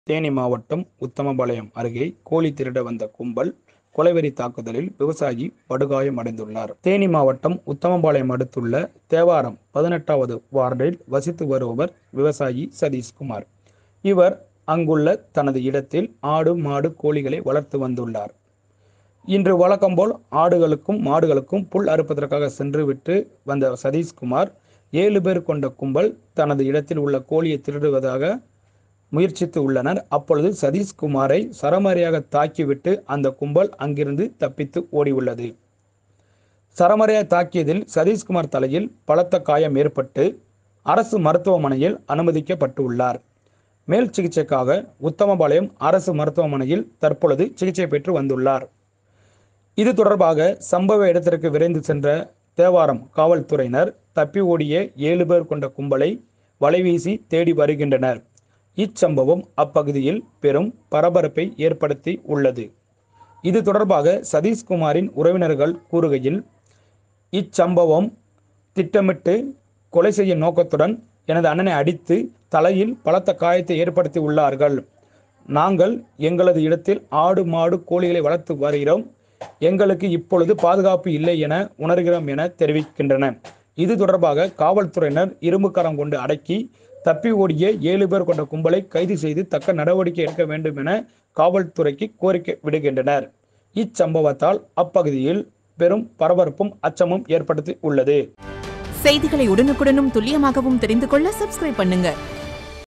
தேனி மாவட்டம் உத்தமபாளையம் அருகே கோழி திருட வந்த கும்பல் கொலைவெறி தாக்குதலில் விவசாயி படுகாயம் அடைந்துள்ளார் தேனி மாவட்டம் உத்தமபாளையம் அடுத்துள்ள தேவாரம் பதினெட்டாவது வார்டில் வசித்து வருபவர் விவசாயி சதீஷ்குமார் இவர் அங்குள்ள தனது இடத்தில் ஆடு மாடு கோழிகளை வளர்த்து வந்துள்ளார் இன்று வழக்கம்போல் ஆடுகளுக்கும் மாடுகளுக்கும் புல் அறுப்பதற்காக சென்றுவிட்டு வந்த சதீஷ்குமார் ஏழு பேர் கொண்ட கும்பல் தனது இடத்தில் உள்ள கோழியை திருடுவதாக முயற்சித்து உள்ளனர் அப்பொழுது சதீஷ்குமாரை சரமாரியாக தாக்கிவிட்டு அந்த கும்பல் அங்கிருந்து தப்பித்து ஓடியுள்ளது சரமாரியாக தாக்கியதில் சதீஷ்குமார் தலையில் பலத்த காயம் ஏற்பட்டு அரசு மருத்துவமனையில் அனுமதிக்கப்பட்டுள்ளார் மேல் சிகிச்சைக்காக உத்தமபாளையம் அரசு மருத்துவமனையில் தற்பொழுது சிகிச்சை பெற்று வந்துள்ளார் இது தொடர்பாக சம்பவ இடத்திற்கு விரைந்து சென்ற தேவாரம் காவல்துறையினர் தப்பி ஓடிய ஏழு பேர் கொண்ட கும்பலை வலைவீசி தேடி வருகின்றனர் இச்சம்பவம் அப்பகுதியில் பெரும் பரபரப்பை ஏற்படுத்தி உள்ளது இது தொடர்பாக சதீஷ்குமாரின் உறவினர்கள் கூறுகையில் இச்சம்பவம் திட்டமிட்டு கொலை செய்யும் நோக்கத்துடன் எனது அண்ணனை அடித்து தலையில் பலத்த காயத்தை ஏற்படுத்தி உள்ளார்கள் நாங்கள் எங்களது இடத்தில் ஆடு மாடு கோழிகளை வளர்த்து வருகிறோம் எங்களுக்கு இப்பொழுது பாதுகாப்பு இல்லை என உணர்கிறோம் என தெரிவிக்கின்றன இது தொடர்பாக காவல்துறையினர் இரும்புக்கரம் கொண்டு அடக்கி தப்பி ஓடிய ஏழு பேர் கொண்ட கும்பலை கைது செய்து தக்க நடவடிக்கை எடுக்க வேண்டும் என காவல்துறைக்கு கோரிக்கை விடுகின்றனர் இச்சம்பவத்தால் அப்பகுதியில் பெரும் பரபரப்பும் அச்சமும் ஏற்படுத்தி உள்ளது செய்திகளை உடனுக்குடனும் துல்லியமாகவும் தெரிந்து கொள்ள சப்ஸ்கிரைப் பண்ணுங்க